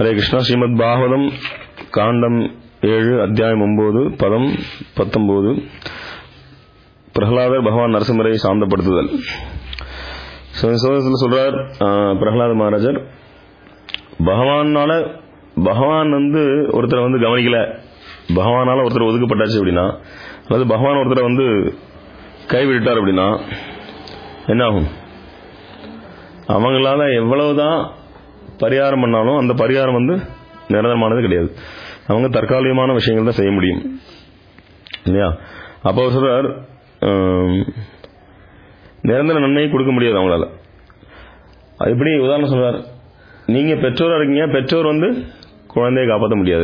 ஹரே கிருஷ்ணா ஸ்ரீமத் பாகவதம் காண்டம் ஏழு அத்தியாயம் ஒன்பது பதம் பத்தொன்பது பிரகலாதர் பகவான் நரசிம்மரை சாந்தப்படுத்துதல் சோதத்தில் சொல்றார் ஆஹ், பிரகலாத மகாராஜர் பகவானால பகவான் வந்து ஒருத்தரை வந்து கவனிக்கல பகவானால ஒருத்தர் ஒதுக்கப்பட்டாச்சு அப்படின்னா அதாவது பகவான் ஒருத்தரை வந்து கைவிட்டார் அப்படின்னா என்ன ஆகும் அவங்களால எவ்வளவுதான் பரிகாரம் பண்ணாலும் அந்த பரிகாரம் வந்து நிரந்தரமானது கிடையாது அவங்க தற்காலிகமான விஷயங்கள் தான் செய்ய முடியும் இல்லையா அப்போ அவர் சொல்றார் ஆம், நிரந்தர நன்மையை கொடுக்க முடியாது அவங்களால அது எப்படி உதாரணம் சொல்றார் நீங்க பெற்றோரா இருக்கீங்க பெற்றோர் வந்து குழந்தையை காப்பாற்ற முடியாது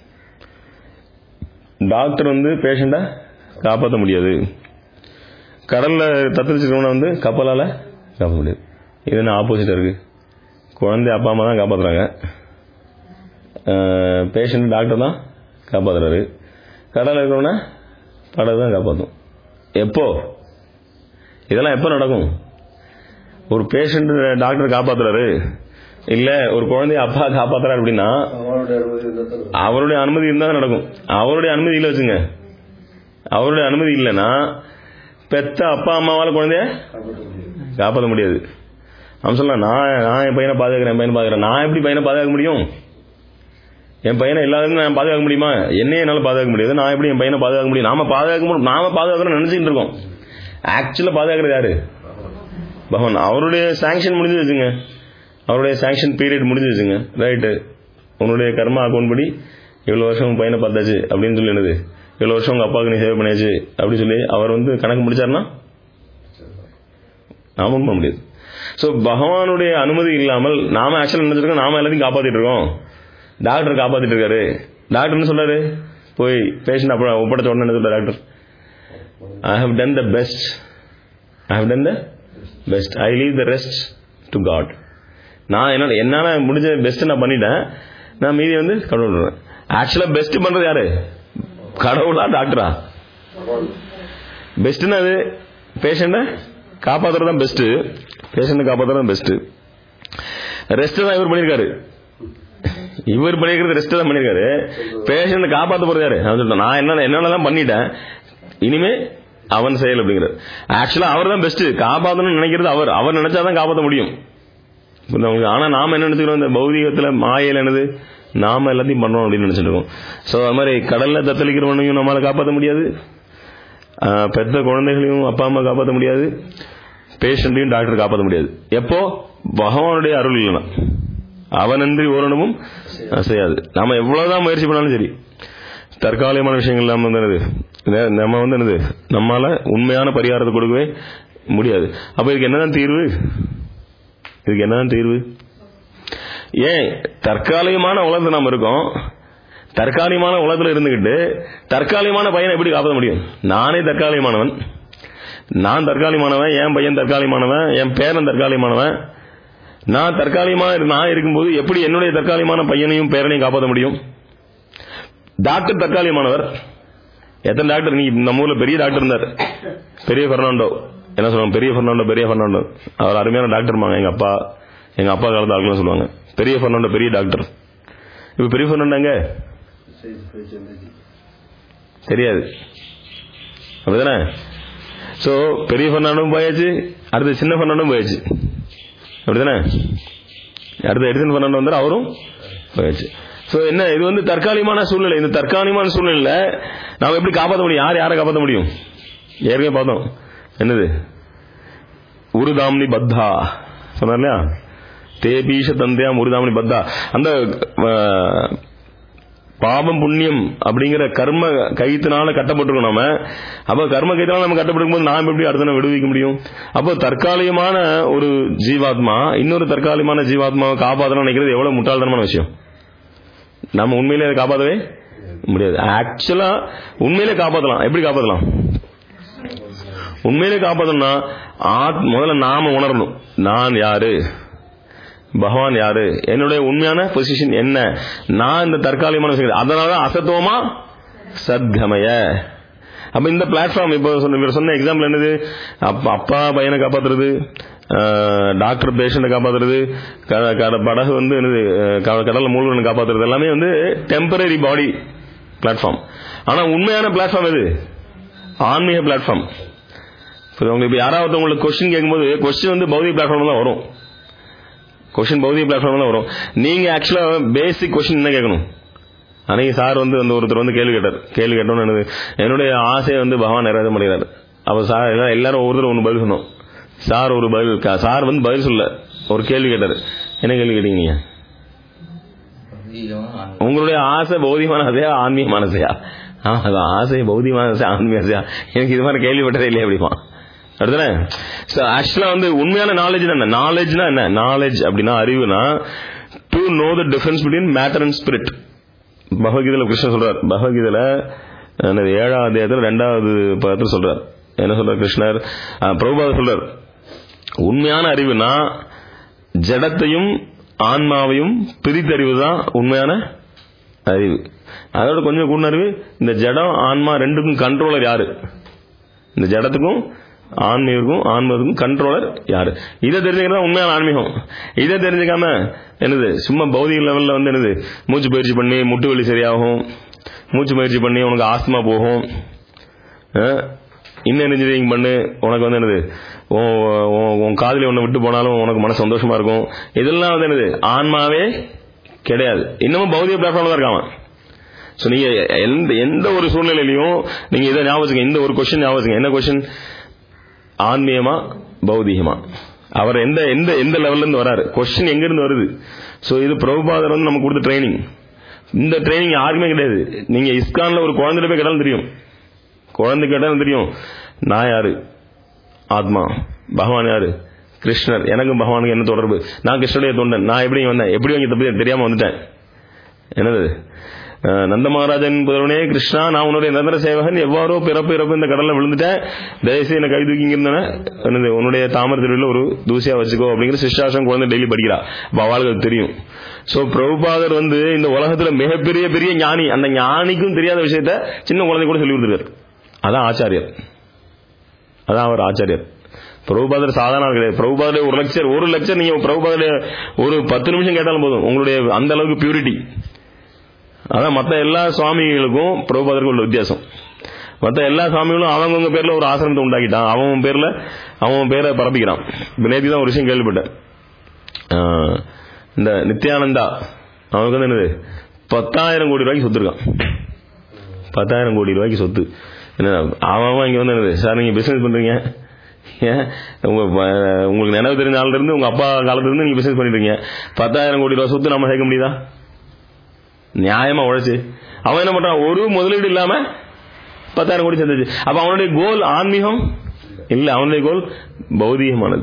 டாக்டர் வந்து பேஷண்ட்டை காப்பாற்ற முடியாது கடல்ல தத்தளிச்சிருக்கவனை வந்து கப்பலால காப்பாற்ற முடியாது இது என்ன ஆப்போசிட்டா இருக்கு குழந்தை அப்பா அம்மா தான் காப்பாத்துறாங்க பேஷண்ட் டாக்டர் தான் காப்பாத்துறாரு கடல்ல இருக்கிறவன படகு தான் காப்பாற்றும் எப்போ இதெல்லாம் எப்போ நடக்கும் ஒரு பேஷண்ட் டாக்டர் காப்பாத்துறாரு இல்ல ஒரு குழந்தைய அப்பா காப்பாத்துறாரு அப்படின்னா அவருடைய அனுமதி இருந்தால் அவருடைய அனுமதி இருந்தா தான் தான் நடக்கும் அவருடைய அனுமதி இல்லை வச்சுங்க அவருடைய அனுமதி இல்லைன்னா பெத்த அப்பா அம்மாவால குழந்தைய காப்பாற்ற முடியும் காப்பாற்ற முடியாது அவன் சொல்லலாம் நான் நான் என் பையனை பாதுகாக்கிறேன் என் பையனை பாதுகாக்கிறேன் நான் எப்படி பையனை பாதுகாக்க முடியும் என் பையனை எல்லாருக்கும் நான் பாதுகாக்க முடியுமா என்னையே என்னால் பாதுகாக்க முடியாது நான் எப்படி என் பையனை பாதுகாக்க முடியும் நாம பாதுகாக்க முடியும் நாம பாதுகாக்கிறோம் நினைச்சிட்டு இருக்கோம் ஆக்சுவலா பாதுகாக்கிறது யாரு பகவான் அவருடைய சாங்ஷன் முடிஞ்சு வச்சுங்க அவருடைய சாங்ஷன் பீரியட் முடிஞ்சு வச்சுங்க ரைட்டு உன்னுடைய கர்மா அக்கௌண்ட் படி இவ்வளோ வருஷம் உன் பையனை பார்த்தாச்சு அப்படின்னு சொல்லி என்னது இவ்வளோ வருஷம் உங்க அப்பாவுக்கு நீ சேவை பண்ணியாச்சு அப்படின்னு சொல்லி அவர் வந்து கணக்கு முடிச்சாருன்னா நாம ஒண்ணும் பண்ண முடியாது ஸோ பகவானுடைய அனுமதி இல்லாமல் நாம ஆக்சுவல் நினைச்சிருக்கோம் நாம எல்லாத்தையும் காப்பாத்திட்டு இருக்கோம் டாக்டர் காப்பாத்திட்டு இருக்காரு டாக்டர் என்ன சொல்றாரு போய் பேஷண்ட் அப்ப ஒப்படைச்ச உடனே என்ன சொல்ற doctor I have done the best I have done the best I leave the rest to God நான் என்ன என்னால முடிஞ்ச பெஸ்ட் நான் பண்ணிட்டேன் நான் மீதி வந்து கடவுள் விடுறேன் ஆக்சுவலா பெஸ்ட் பண்றது யாரு கடவுளா டாக்டரா பெஸ்ட்னா அது பேஷண்ட்டை காப்பாத்துறது தான் பெஸ்ட் பேஷண்ட்டை காப்பாத்துறது தான் பெஸ்ட் ரெஸ்ட் தான் இவர் பண்ணியிருக்காரு இவர் பண்ணிருக்கிறது ரெஸ்ட் தான் பண்ணிருக்காரு பேஷண்ட் காப்பாத்த போறது யாரு அவன் சொல்லிட்டான், நான் என்ன என்னால தான் பண்ணிட்டேன் இனிமே அவன் செயல் அப்படிங்கிறார் ஆக்சுவலா அவர் தான் பெஸ்ட் காப்பாத்தணும்னு நினைக்கிறது அவர் அவர் நினைச்சாதான் காப்பாற்ற முடியும் புரியுதா உங்களுக்கு? ஆனா நாம என்ன நினைச்சுக்கிறோம் இந்த பௌதிகத்துல மாயையில் என்னது நாம எல்லாத்தையும் பண்றோம் அப்படின்னு நினைச்சிட்டு இருக்கோம் சோ அது மாதிரி கடல்ல தத்தளிக்கிறவனையும் நம்மளால காப்பாற்ற முடியாது ஆஹ், பெத்த குழந்தைகளையும் அப்பா அம்மா காப்பாற்ற முடியாது பேஷண்ட்டையும் டாக்டர் காப்பாற்ற முடியாது எப்போ பகவானுடைய அருள் இல்லைன்னா அவனன்றி ஓரளவும் செய்யாது நாம எவ்வளவுதான் முயற்சி பண்ணாலும் சரி தற்காலிகமான விஷயங்கள் நாம வந்து என்னது நே- நம்ம வந்து என்னது நம்மால உண்மையான பரிகாரத்தை கொடுக்கவே முடியாது அப்ப இதுக்கு என்னதான் தீர்வு இதுக்கு என்னதான் தீர்வு ஏன் தற்காலிகமான உலகத்துல நாம இருக்கோம் தற்காலிகமான உலகத்துல இருந்துகிட்டு தற்காலிகமான பையனை எப்படி காப்பாற்ற முடியும் நானே தற்காலிகமானவன் நான் தற்காலிகமானவன் என் பையன் தற்காலிகமானவன் என் பேரன் தற்காலிகமானவன் நான் தற்காலிகமா நான் இருக்கும்போது எப்படி என்னுடைய தற்காலிகமான பையனையும் பேரனையும் காப்பாற்ற முடியும் டாக்டர் தற்காலிகமானவர் எத்தனை டாக்டர் நீ நம்ம ஊர்ல பெரிய டாக்டர் இருந்தார் பெரிய பெர்னாண்டோ என்ன சொல்லுவாங்க பெரிய பெர்னாண்டோ பெரிய பெர்னாண்டோ அவர் அருமையான டாக்டர்மாங்க எங்க அப்பா எங்க அப்பா காலத்து ஆட்கள் சொல்லுவாங்க பெரிய பெர்னாண்டோ பெரிய டாக்டர் இப்ப பெரிய பெர்னாண்டோ எங்க செய்தி போய் சென்னைக்கு தெரியாது அப்படிதானே சோ பெரிய பெர்னாண்டும் போயாச்சு அடுத்து சின்ன பெர்னாண்டும் போயாச்சு அப்படிதானே அடுத்து எடிசன் பெர்னாண்டோ வந்தார் அவரும் போயாச்சு சோ என்ன இது வந்து தற்காலிகமான சூழ்நிலை இந்த தற்காலிகமான சூழ்நிலையில நாம எப்படி காப்பாற்ற முடியும் யார் யாரை காப்பாற்ற முடியும் ஏற்கனவே பார்த்தோம் என்னது உருதாம்னி பத்தா சொன்னார் இல்லையா தேபீஷ தந்தையாம் உருதாம்னி பத்தா அந்த அஹ், பாபம் புண்ணியம் அப்படிங்கிற கர்ம கயிற்றுனால கட்டப்பட்டிருக்கோம் நாம அப்ப கர்ம கயிற்றுனால நம்ம கட்டப்பட்டிருக்கும் போது நாம் எப்படி அடுத்த நாள் விடுவிக்க முடியும் அப்போ தற்காலிகமான ஒரு ஜீவாத்மா இன்னொரு தற்காலிகமான ஜீவாத்மாவை காப்பாற்றணும்னு நினைக்கிறது எவ்வளவு முட்டாள்தனமான விஷயம் நம்ம உண்மையிலே அதை காப்பாற்றவே முடியாது ஆக்சுவலா உண்மையிலே காப்பாற்றலாம் எப்படி காப்பாற்றலாம் உண்மையிலே காப்பாற்றணும்னா ஆத் முதல்ல நாம உணரணும் நான் யாரு பகவான் யாரு என்னுடைய உண்மையான பொசிஷன் என்ன நான் இந்த தற்காலிகமான விஷயங்கள் அதனால அசத்துவமா சத்கமய அப்ப இந்த பிளாட்ஃபார்ம் இப்போ சொன்ன இவர் சொன்ன எக்ஸாம்பிள் என்னது அப்பா அப்பா பையனை காப்பாத்துறது ஆஹ், டாக்டர் பேஷண்ட்டை காப்பாத்துறது க- க- படகு வந்து என்னது அஹ், க- கடல்ல மூழ்கனை காப்பாத்துறது எல்லாமே வந்து டெம்பரரி பாடி பிளாட்ஃபார்ம் ஆனா உண்மையான பிளாட்ஃபார்ம் எது ஆன்மீக பிளாட்ஃபார்ம் உங்களுக்கு இப்போ யாராவது உங்களுக்கு கொஸ்டின் கேட்கும்போது கொஸ்டின் வந்து பௌதிக பிளாட்ஃபார்ம் தான் வரும் கொஸ்டின் பௌதிக பிளாட்ஃபார்ம் தான் வரும் நீங்க ஆக்சுவலா பேசிக் கொஸ்டின் என்ன கேட்கணும் அன்னைக்கு சார் வந்து அந்த ஒருத்தர் வந்து கேள்வி கேட்டார் கேள்வி கேட்டோன்னு என்னது என்னுடைய ஆசையை வந்து பகவான் நிறைவேற்ற மாட்டேங்கிறார் அப்ப சார் எல்லாம் எல்லாரும் ஒவ்வொருத்தர் ஒன்று பதில் சொன்னோம் சார் ஒரு பதில் க- சார் வந்து பதில் சொல்ல ஒரு கேள்வி கேட்டார் என்ன கேள்வி கேட்டீங்க நீங்க உங்களுடைய ஆசை பௌதிகமான ஆசையா ஆன்மீகமான ஆசையா ஆ, அதான் ஆசை பௌதிகமான ஆசை ஆன்மீக ஆசையா எனக்கு இது மாதிரி கேள்விப்பட்டதே இல்லையா அப்படிமா அடுத்தது ஆக்சுவலா வந்து உண்மையான நாலேஜ் என்ன நாலேஜ்னா என்ன நாலேஜ் அப்படின்னா அறிவுனா to know the difference between matter and spirit பகவத்கீதையில கிருஷ்ணன் சொல்றார் பகவத்கீதையில என்னது ஏழாவது அத்தியாயத்துல ரெண்டாவது பதத்தில் சொல்றார் என்ன சொல்றார் கிருஷ்ணர் ஆ, பிரபுபாதர் சொல்றார் உண்மையான அறிவுனா ஜடத்தையும் ஆன்மாவையும் பிரித்தறிவு தான் உண்மையான அறிவு அதோட கொஞ்சம் கூட அறிவு இந்த ஜடம் ஆன்மா ரெண்டுக்கும் கண்ட்ரோலர் யாரு இந்த ஜடத்துக்கும் ஆன்மீகத்துக்கும் ஆன்மீகத்துக்கும் கண்ட்ரோலர் யாரு இதை தெரிஞ்சுக்கிறதா உண்மையான ஆன்மீகம் இதை தெரிஞ்சுக்காம என்னது சும்மா பௌதிக லெவல்ல வந்து என்னது மூச்சு பயிற்சி பண்ணி முட்டு வலி சரியாகும் மூச்சு பயிற்சி பண்ணி உனக்கு ஆஸ்துமா போகும் இன்னும் இன்ஜினியரிங் பண்ணு உனக்கு வந்து என்னது உன் உன்- உன் காதலி ஒன்று விட்டு போனாலும் உனக்கு மன சந்தோஷமா இருக்கும் இதெல்லாம் வந்து என்னது ஆன்மாவே கிடையாது இன்னமும் பௌதிக பிளாட்ஃபார்ம்ல தான் இருக்கான் ஸோ நீங்க எந்த எந்த ஒரு சூழ்நிலையிலையும் நீங்க இதை ஞாபகம் வச்சுங்க. இந்த ஒரு கொஸ்டின் ஞாபகம் வச்சுங்க. என்ன கொஸ்டின் ஆன்மீகமா பௌதீகமா அவர் எந்த எந்த எந்த லெவல்ல இருந்து வராரு கொஸ்டின் எங்க இருந்து வருது ஸோ இது பிரபுபாதர் வந்து நமக்கு கொடுத்த ட்ரைனிங் இந்த ட்ரைனிங் யாருக்குமே கிடையாது நீங்க இஸ்கான்ல ஒரு குழந்தைல போய் கேட்டாலும் தெரியும் குழந்தை கேட்டாலும் தெரியும் நான் யாரு ஆத்மா பகவான் யாரு கிருஷ்ணர் எனக்கும் பகவானுக்கு என்ன தொடர்பு நான் கிருஷ்ணனுடைய தொண்டன் நான் எப்படி இங்க வந்தேன் எப்படி இங்க தப்பி தெரியாம வந்துட்டேன் என்னது அஹ், நந்த மகாராஜன் புதல்வனே கிருஷ்ணா நான் உன்னுடைய நிரந்தர சேவகன் எவ்வாறோ பிறப்பு இறப்பு இந்த கடல்ல விழுந்துட்டேன் தயவுசெய்து என்ன கை தூக்கி இருந்தேன் என்னது உன்னுடைய தாமர திருவிழா ஒரு தூசியா வச்சுக்கோ அப்படிங்கிற சிஷ்டாசம் குழந்தை டெய்லி படிக்கிறா அப்ப அவளுக்கு அது தெரியும் சோ பிரபுபாதர் வந்து இந்த உலகத்துல மிகப்பெரிய பெரிய ஞானி அந்த ஞானிக்கும் தெரியாத விஷயத்த சின்ன குழந்தை கூட சொல்லி கொடுத்துருக்காரு அதான் ஆச்சாரியர் அதான் அவர் ஆச்சாரியர் பிரபுபாதர் சாதாரண ஆள் கிடையாது பிரபுபாதர் ஒரு லெக்சர் ஒரு லெக்சர் நீங்க பிரபுபாதர் ஒரு பத்து நிமிஷம் கேட்டாலும் போதும் உங்களுடைய அந்த அளவுக்கு பியூரிட்டி அதான் மற்ற எல்லா சுவாமிகளுக்கும் பிரபுபாதருக்கும் உள்ள வித்தியாசம் மற்ற எல்லா சுவாமிகளும் அவங்கவுங்க பேர்ல ஒரு ஆசிரமத்தை உண்டாக்கிட்டான் அவன் பேர்ல அவன் பேரை பரப்பிக்கிறான் இப்ப நேற்று தான் ஒரு விஷயம் கேள்விப்பட்டேன் ஆஹ், இந்த நித்யானந்தா அவனுக்கு வந்து என்னது பத்தாயிரம் கோடி ரூபாய்க்கு சொத்து இருக்கான் பத்தாயிரம் கோடி ரூபாய்க்கு சொத்து என்ன அவன் அவன் இங்க வந்து என்னது சார் நீங்க பிசினஸ் பண்றீங்க ஏன் உங்க ப- உங்களுக்கு நினைவு தெரிஞ்ச நாள்ல இருந்து உங்க அப்பா காலத்துல இருந்து நீங்க பிசினஸ் பண்ணிட்டு இருக்கீங்க பத்தாயிரம் கோடி ரூபாய் சொத்து நம்ம சேர்க்க முடியுதா நியாயமா உழைச்சு அவன் என்ன பண்றான் ஒரு முதலீடு இல்லாம பத்தாயிரம் கோடி சேர்ந்துச்சு அப்ப அவனுடைய கோல் ஆன்மீகம் இல்ல அவனுடைய கோல் பௌதீகமானது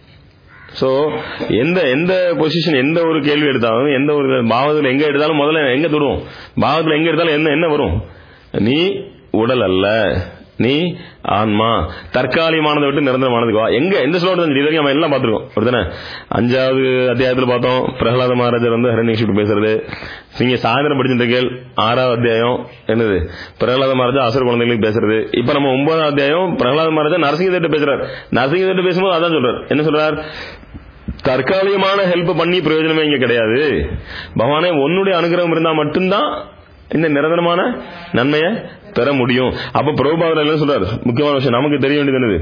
சோ எந்த எந்த பொசிஷன் எந்த ஒரு கேள்வி எடுத்தாலும் எந்த ஒரு பாவத்தில் எங்க எடுத்தாலும் முதல்ல எங்க தொடுவோம் பாவத்தில் எங்க எடுத்தாலும் என்ன என்ன வரும் நீ உடல் அல்ல நீ ஆன்மா தற்காலிகமானதை விட்டு நிரந்தரமானதுக்கு வா எங்க எந்த ஸ்லோட் இது வரைக்கும் நம்ம எல்லாம் பார்த்துருக்கோம் ஒருத்தானே அஞ்சாவது அத்தியாயத்தில் பார்த்தோம் பிரகலாத மகாராஜர் வந்து ஹரண்யக்ஷிப்ட் பேசுறது நீங்க சாயந்தரம் படிச்சிருந்த கேள் ஆறாவது அத்தியாயம் என்னது பிரகலாத மகாராஜா அசுர குழந்தைகளுக்கு பேசுறது இப்ப நம்ம ஒன்பதாம் அத்தியாயம் பிரகலாத மகாராஜா நரசிங்கத்திட்ட பேசுறாரு நரசிங்கத்திட்ட பேசும்போது அதான் சொல்றாரு என்ன சொல்றார் தற்காலிகமான ஹெல்ப் பண்ணி பிரயோஜனமே இங்க கிடையாது பகவானே உன்னுடைய அனுகிரகம் இருந்தா மட்டும்தான் இந்த நிரந்தரமான நன்மையை பெற முடியும் அப்ப பிரபுபாதர் என்ன சொல்றாரு முக்கியமான விஷயம் நமக்கு தெரிய வேண்டியது என்னது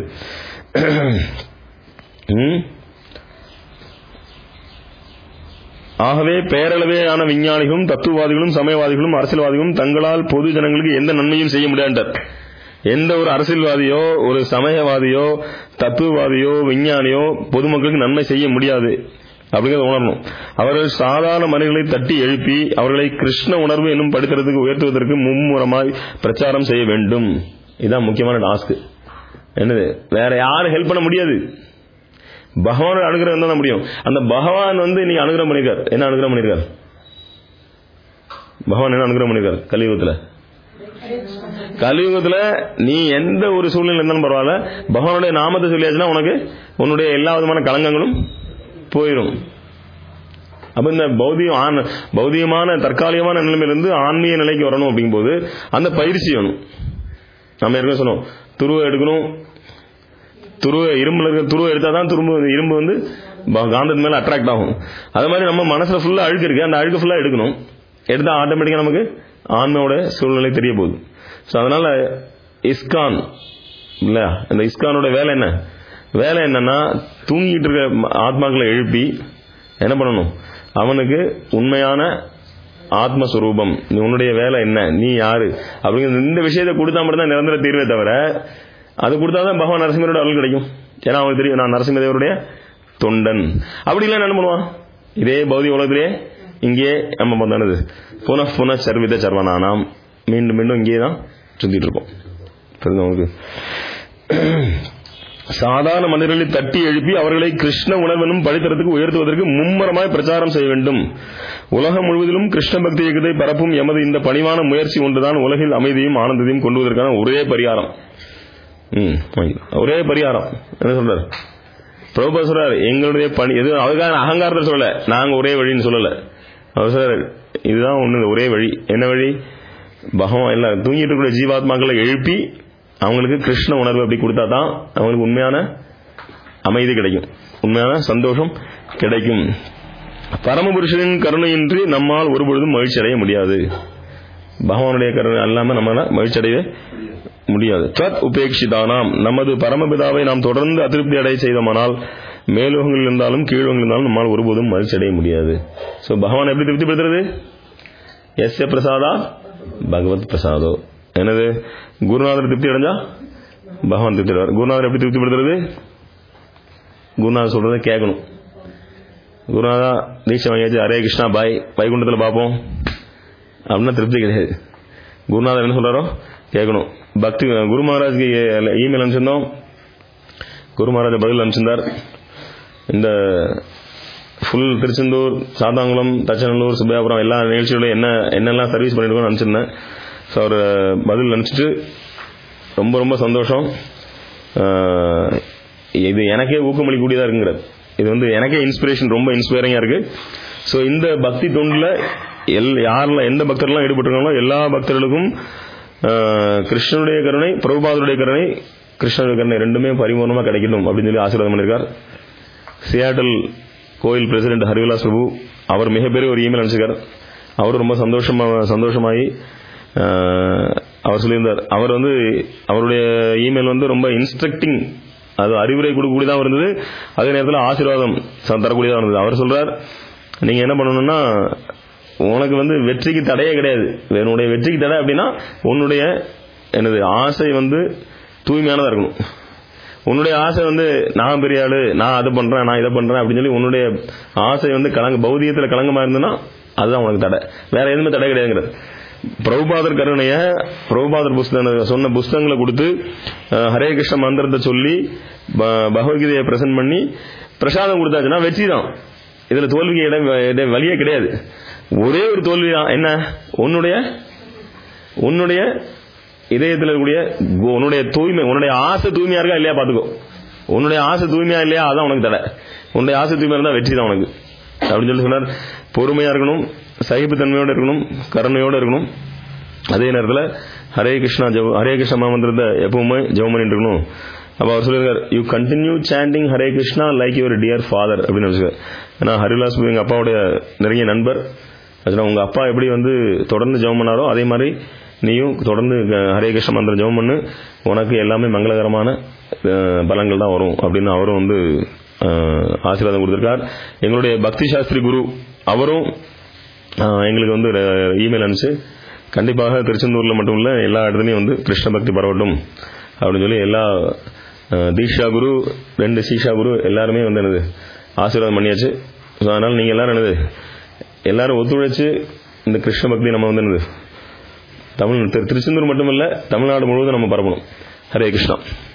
ம்? ஆகவே பேரளவேயான விஞ்ஞானிகளும் தத்துவவாதிகளும் சமயவாதிகளும் அரசியல்வாதிகளும் தங்களால் பொது ஜனங்களுக்கு எந்த நன்மையும் செய்ய முடியாண்டார் எந்த ஒரு அரசியல்வாதியோ ஒரு சமயவாதியோ தத்துவவாதியோ விஞ்ஞானியோ பொதுமக்களுக்கு நன்மை செய்ய முடியாது அப்படிங்கறத உணரணும் அவர்கள் சாதாரண மனிதர்களை தட்டி எழுப்பி அவர்களை கிருஷ்ண உணர்வு என்னும் படித்தரத்துக்கு உயர்த்துவதற்கு மும்முரமாய் பிரச்சாரம் செய்ய வேண்டும் இதுதான் முக்கியமான டாஸ்க் என்னது வேற யாரும் ஹெல்ப் பண்ண முடியாது பகவானோட அனுகிரகம் தான் முடியும் அந்த பகவான் வந்து நீ அனுகிரகம் பண்ணிருக்கார் என்ன அனுகிரகம் பண்ணிருக்கார் பகவான் என்ன அனுகிரகம் பண்ணிருக்கார் கலியுகத்துல கலியுகத்துல நீ எந்த ஒரு சூழ்நிலை இருந்தாலும் பரவாயில்ல பகவானுடைய நாமத்தை சொல்லியாச்சுன்னா உனக்கு உன்னுடைய எல்லா விதமான களங்கங்களும் போயிடும் அப்ப இந்த பௌதிகம் ஆன- பௌதிகமான தற்காலிகமான நிலைமையிலிருந்து ஆன்மீக நிலைக்கு வரணும் அப்படிங்கும்போது அந்த பயிற்சி வேணும் நம்ம ஏற்கனவே சொன்னோம் துருவை எடுக்கணும் துருவ இரும்புல இருக்க துருவ எடுத்தால் தான் துரும்பு இரும்பு வந்து ப- காந்தத்து மேலே அட்ராக்ட் ஆகும் அது மாதிரி நம்ம மனசுல ஃபுல்லாக அழுக்கு இருக்கு அந்த அழுக்கு ஃபுல்லாக எடுக்கணும் எடுத்தால் ஆட்டோமேட்டிக்காக நமக்கு ஆன்மாவோட சூழ்நிலை தெரிய போகுது ஸோ அதனால இஸ்கான் இல்ல அந்த இஸ்கானோட வேலை என்ன வேலை என்னன்னா தூங்கிட்டு இருக்க ம- ஆத்மாக்களை எழுப்பி என்ன பண்ணணும் அவனுக்கு உண்மையான ஆத்மஸ்வரூபம் நீ உன்னுடைய வேலை என்ன நீ யாரு அப்படிங்கிற இந்த விஷயத்தை கொடுத்தா மட்டும்தான் நிரந்தர தீர்வே தவிர அது கொடுத்தாதான் பகவான் நரசிம்மரோட அருள் கிடைக்கும் ஏன்னா அவனுக்கு தெரியும் நான் நரசிம்மதேவருடைய தொண்டன் அப்படி இல்லை என்ன பண்ணுவான் இதே பௌதிக உலகத்திலே இங்கே நம்ம பண்ணது புன புன சர்வித சர்வனானாம் மீண்டும் மீண்டும் இங்கே தான் சுத்திட்டு இருப்போம் புரியுதா உங்களுக்கு சாதாரண மனிதர்களை தட்டி எழுப்பி அவர்களை கிருஷ்ண உணர்வெனும் படித்தரத்துக்கு உயர்த்துவதற்கு மும்மரமாய் பிரச்சாரம் செய்ய வேண்டும் உலகம் முழுவதிலும் கிருஷ்ண பக்தி இயக்கத்தை பரப்பும் எமது இந்த பணிவான முயற்சி ஒன்றுதான் உலகில் அமைதியும் ஆனந்தத்தையும் கொண்டு வருவதற்கான ஒரே பரிகாரம் ம், வாங்கிக்கலாம். ஒரே பரிகாரம் என்ன சொல்றாரு பிரபுபா சொல்றாரு எங்களுடைய பணி எது அதுக்காக அகங்காரத்தை சொல்லல நாங்க ஒரே வழின்னு சொல்லல அவர் சொல்றாரு இதுதான் ஒண்ணு ஒரே வழி என்ன வழி பகவான் எல்லாம் தூங்கிட்டு இருக்கிற ஜீவாத்மாக்களை எழுப்பி அவங்களுக்கு கிருஷ்ண உணர்வு அப்படி கொடுத்தா தான் அவங்களுக்கு உண்மையான அமைதி கிடைக்கும் உண்மையான சந்தோஷம் கிடைக்கும் பரமபுருஷனின் கருணையின்றி நம்மால் ஒருபொழுதும் மகிழ்ச்சி அடைய முடியாது பகவானுடைய கருணை அல்லாம நம்மளால மகிழ்ச்சி அடையவே முடியாது தத் உபேட்சிதானாம் நமது பரமபிதாவை நாம் தொடர்ந்து அதிருப்தி அடைய செய்தோமானால் மேலோகங்கள் இருந்தாலும் கீழோகங்கள் இருந்தாலும் நம்மால் ஒருபோதும் மகிழ்ச்சி அடைய முடியாது சோ பகவான் எப்படி திருப்திப்படுத்துறது எஸ்ய பிரசாதா பகவத் பிரசாதோ என்னது குருநாதர் திருப்தி அடைஞ்சா பகவான் திருப்தி அடைவார் குருநாதர் எப்படி திருப்திப்படுத்துறது குருநாதர் சொல்றதை கேட்கணும் குருநாதா தீட்சை வாங்கியாச்சு ஹரே கிருஷ்ணா பாய் வைகுண்டத்தில் பார்ப்போம் அப்படின்னா திருப்தி கிடையாது குருநாதர் என்ன சொல்றாரோ கேட்கணும் பக்தி குரு மகாராஜ்க்கு இமெயில் அனுப்பிச்சிருந்தோம் குரு மகாராஜ் பதில் அனுப்பிச்சிருந்தார் இந்த ஃபுல் திருச்செந்தூர் சாத்தாங்குளம் தச்சநல்லூர் சுப்பையாபுரம் எல்லா நிகழ்ச்சிகளும் என்ன என்னெல்லாம் சர்வீஸ் பண்ணிருக்கோம்னு அனுப்பிச்சிருந்தேன் ஸோ அவர் பதில் அனுப்பிச்சிட்டு ரொம்ப ரொம்ப சந்தோஷம் அஹ், இது எனக்கே ஊக்கமளிக்கூடியதாக இருக்குங்கிறது இது வந்து எனக்கே இன்ஸ்பிரேஷன் ரொம்ப இன்ஸ்பைரிங்காக இருக்கு ஸோ இந்த பக்தி தொண்டில் எல் யாரெல்லாம் எந்த பக்தர்லாம் ஈடுபட்டிருக்காங்களோ எல்லா பக்தர்களுக்கும் அஹ், கிருஷ்ணனுடைய கருணை பிரபுபாதருடைய கருணை கிருஷ்ணனுடைய கருணை ரெண்டுமே பரிபூர்ணமாக கிடைக்கணும் அப்படின்னு சொல்லி ஆசீர்வாதம் பண்ணியிருக்கார் சியாட்டல் கோயில் பிரசிடென்ட் ஹரிவிலாஸ் பிரபு அவர் மிகப்பெரிய ஒரு இமெயில் அனுப்பிச்சிருக்கார் அவர் ரொம்ப சந்தோஷமா சந்தோஷமாகி அஹ், அவர் சொல்லியிருந்தார் அவர் வந்து அவருடைய இமெயில் வந்து ரொம்ப இன்ஸ்ட்ரக்டிங் அது அறிவுரை கொடுக்கக்கூடியதாக இருந்தது அதே நேரத்தில் ஆசீர்வாதம் ச- தரக்கூடியதாக இருந்தது அவர் சொல்றார் நீங்க என்ன பண்ணணும்னா உனக்கு வந்து வெற்றிக்கு தடையே கிடையாது உன்னுடைய வெற்றிக்கு தடை அப்படின்னா உன்னுடைய என்னது ஆசை வந்து தூய்மையானதா இருக்கணும் உன்னுடைய ஆசை வந்து நான் பெரிய ஆளு நான் அதை பண்றேன் நான் இதை பண்றேன் அப்படின்னு சொல்லி உன்னுடைய ஆசை வந்து கலங்க பௌதிகத்துல கலங்கமா இருந்ததுன்னா அதுதான் உனக்கு தடை வேற எதுவுமே தடை கிடையாதுங்கிறது பிரபுபாதர் கருணைய பிரபுபாதர் புஸ்தக சொன்ன புஸ்தகங்களை கொடுத்து அஹ், ஹரே கிருஷ்ண மந்திரத்தை சொல்லி ப- பகவத்கீதையை பிரசன்ட் பண்ணி பிரசாதம் கொடுத்தாச்சுன்னா வெற்றி தான் இதுல தோல்விக்கு இடம் இடம் வழியே கிடையாது ஒரே ஒரு தோல்வி தான் என்ன உன்னுடைய உன்னுடைய இதயத்தில் இருக்கக்கூடிய கு- உன்னுடைய தூய்மை உன்னுடைய ஆசை தூய்மையா இருக்கா இல்லையா பாத்துக்கோ உன்னுடைய ஆசை தூய்மையா இல்லையா அதான் உனக்கு தடை உன்னுடைய ஆசை தூய்மையா இருந்தா வெற்றி தான் உனக்கு அப்படின்னு சொல்லி சொன்னார் பொறுமையா இருக்கணும் சகிப்புத்தன்மையோட இருக்கணும் கருணையோட இருக்கணும் அதே நேரத்தில் ஹரே கிருஷ்ணா ஜெப ஹரே கிருஷ்ண மந்திரத்தை எப்பவுமே ஜெபம் பண்ணிட்டு இருக்கணும் அப்ப அவர் சொல்லியிருக்கார் you continue chanting Hare Krishna like your dear father அப்படின்னு வச்சுக்கார் ஏன்னா ஹரிலாஸ் எங்க அப்பாவுடைய நெருங்கிய நண்பர் அதனால உங்க அப்பா எப்படி வந்து தொடர்ந்து ஜெபம் பண்ணாரோ அதே மாதிரி நீயும் தொடர்ந்து க- ஹரே கிருஷ்ண மந்திரம் ஜெபம் பண்ணு உனக்கு எல்லாமே மங்களகரமான அஹ், பலன்கள் தான் வரும் அப்படின்னு அவரும் வந்து அஹ், ஆசீர்வாதம் கொடுத்திருக்கார் எங்களுடைய பக்தி சாஸ்திரி குரு அவரும் அஹ், எங்களுக்கு வந்து இமெயில் அனுப்பிச்சு கண்டிப்பாக திருச்செந்தூர்ல மட்டும் இல்ல எல்லா இடத்துலையும் வந்து கிருஷ்ண பக்தி பரவட்டும் அப்படின்னு சொல்லி எல்லா அஹ், தீக்ஷா குரு ரெண்டு சீஷா குரு எல்லாருமே வந்து என்னது ஆசீர்வாதம் பண்ணியாச்சு So, அதனால நீங்க எல்லாரும் என்னது எல்லாரும் ஒத்துழைச்சு இந்த கிருஷ்ண பக்தி நம்ம வந்து என்னது தமிழ் திரு- திருச்செந்தூர் மட்டுமல்ல தமிழ்நாடு முழுவதும் நம்ம பரப்பணும் ஹரே கிருஷ்ணா